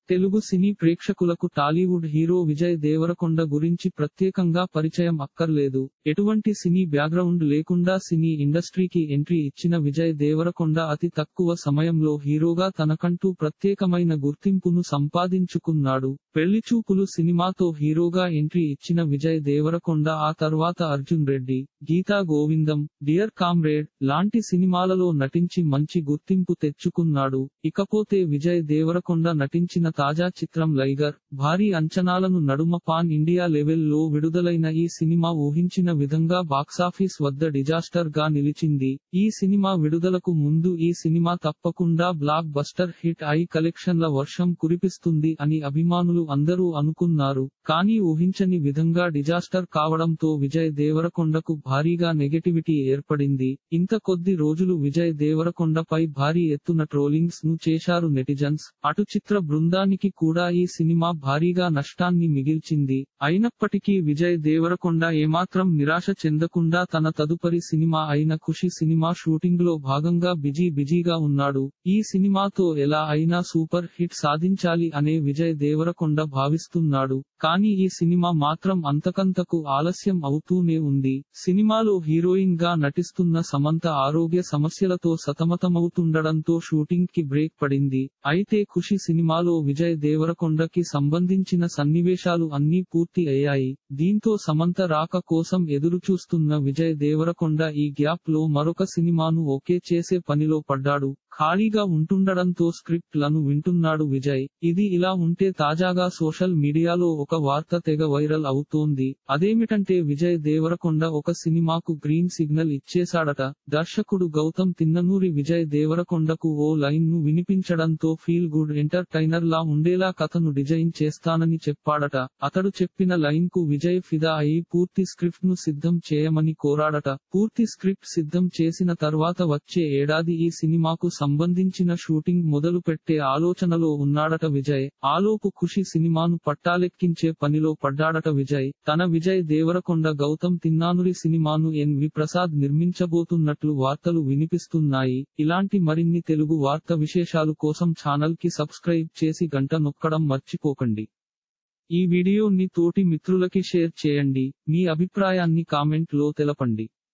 తెలుగు సినీ ప్రేక్షకులకు టాలీవుడ్ హీరో విజయ్ దేవరకొండ గురించి ప్రత్యేకంగా పరిచయం అక్కర్లేదు ఎటువంటి సినీ బ్యాక్గ్రౌండ్ లేకుండా సినీ ఇండస్ట్రీకి ఎంట్రీ ఇచ్చిన విజయ్ దేవరకొండ అతి తక్కువ సమయంలో హీరోగా తనకంటూ ప్రత్యేకమైన గుర్తింపును సంపాదించుకున్నాడు పెళ్లిచూపులు సినిమాతో హీరోగా ఎంట్రీ ఇచ్చిన విజయ్ దేవరకొండ ఆ తర్వాత అర్జున్ రెడ్డి గీతా గోవిందం డియర్ కామ్రేడ్ లాంటి సినిమాలలో నటించి మంచి గుర్తింపు తెచ్చుకున్నాడు ఇకపోతే విజయ్ దేవరకొండ నటించిన తాజా చిత్రం లైగర్ భారీ అంచనాలను నడుమ పాన్ ఇండియా లెవెల్ లో విడుదలైన ఈ సినిమా ఊహించిన విధంగా బాక్సాఫీస్ వద్ద డిజాస్టర్ గా నిలిచింది ఈ సినిమా విడుదలకు ముందు ఈ సినిమా తప్పకుండా బ్లాక్ బస్టర్ హిట్ అయి కలెక్షన్ల వర్షం కురిపిస్తుంది అని అభిమానులు అందరూ అనుకున్నారు కానీ ఊహించని విధంగా డిజాస్టర్ కావడంతో విజయ్ దేవరకొండకు భారీగా నెగటివిటీ ఏర్పడింది ఇంత కొద్ది రోజులు విజయ్ దేవరకొండపై భారీ ఎత్తున ట్రోలింగ్స్ ను చేశారు నెటిజన్స్ అటు చిత్ర బృందానికి కూడా ఈ సినిమా భారీగా నష్టాన్ని మిగిల్చింది అయినప్పటికీ విజయ్ దేవరకొండ ఏమాత్రం నిరాశ చెందకుండా తన తదుపరి సినిమా అయిన ఖుషి సినిమా షూటింగ్ లో భాగంగా బిజీ బిజీగా ఉన్నాడు ఈ సినిమాతో ఎలా అయినా సూపర్ హిట్ సాధించాలి అనే విజయ్ దేవరకొండ భావిస్తున్నాడు కానీ ఈ సినిమా మాత్రం అంతకంతకు ఆలస్యం అవుతూనే ఉంది సినిమాలో హీరోయిన్ గా నటిస్తున్న సమంత ఆరోగ్య సమస్యలతో సతమతమవుతుండడంతో షూటింగ్ కి బ్రేక్ పడింది అయితే ఖుషి సినిమాలో విజయ్ దేవరకొండకి సంబంధించిన సన్నివేశాలు అన్నీ పూర్తి అయ్యాయి దీంతో సమంత రాక కోసం ఎదురు చూస్తున్న విజయ్ దేవరకొండ ఈ గ్యాప్ లో మరొక సినిమాను ఓకే చేసే పనిలో పడ్డాడు ఖాళీగా ఉంటుండడంతో స్క్రిప్ట్ లను వింటున్నాడు విజయ్ ఇది ఇలా ఉంటే తాజాగా సోషల్ మీడియాలో ఒక వార్త తెగ వైరల్ అవుతోంది అదేమిటంటే విజయ్ దేవరకొండ ఒక సినిమాకు గ్రీన్ సిగ్నల్ ఇచ్చేశాడట దర్శకుడు గౌతమ్ తిన్ననూరి విజయ్ దేవరకొండకు ఓ లైన్ ను వినిపించడంతో ఫీల్ గుడ్ ఎంటర్టైనర్ లా ఉండేలా కథను డిజైన్ చేస్తానని చెప్పాడట అతడు చెప్పిన లైన్ కు విజయ్ ఫిదా అయి పూర్తి స్క్రిప్ట్ ను సిద్ధం చేయమని కోరాడట పూర్తి స్క్రిప్ట్ సిద్ధం చేసిన తర్వాత వచ్చే ఏడాది ఈ సినిమాకు సంబంధించిన షూటింగ్ మొదలు పెట్టే ఆలోచనలో ఉన్నాడట విజయ్ ఆలోపు ఖుషి సినిమాను పట్టాలెక్కించే పనిలో పడ్డాడట విజయ్ తన విజయ్ దేవరకొండ గౌతమ్ తిన్నానురి సినిమాను ఎన్ వి ప్రసాద్ నిర్మించబోతున్నట్లు వార్తలు వినిపిస్తున్నాయి ఇలాంటి మరిన్ని తెలుగు వార్త విశేషాలు కోసం ఛానల్ కి సబ్స్క్రైబ్ చేసి గంట నొక్కడం మర్చిపోకండి ఈ వీడియోని తోటి మిత్రులకి షేర్ చేయండి మీ అభిప్రాయాన్ని కామెంట్ లో తెలపండి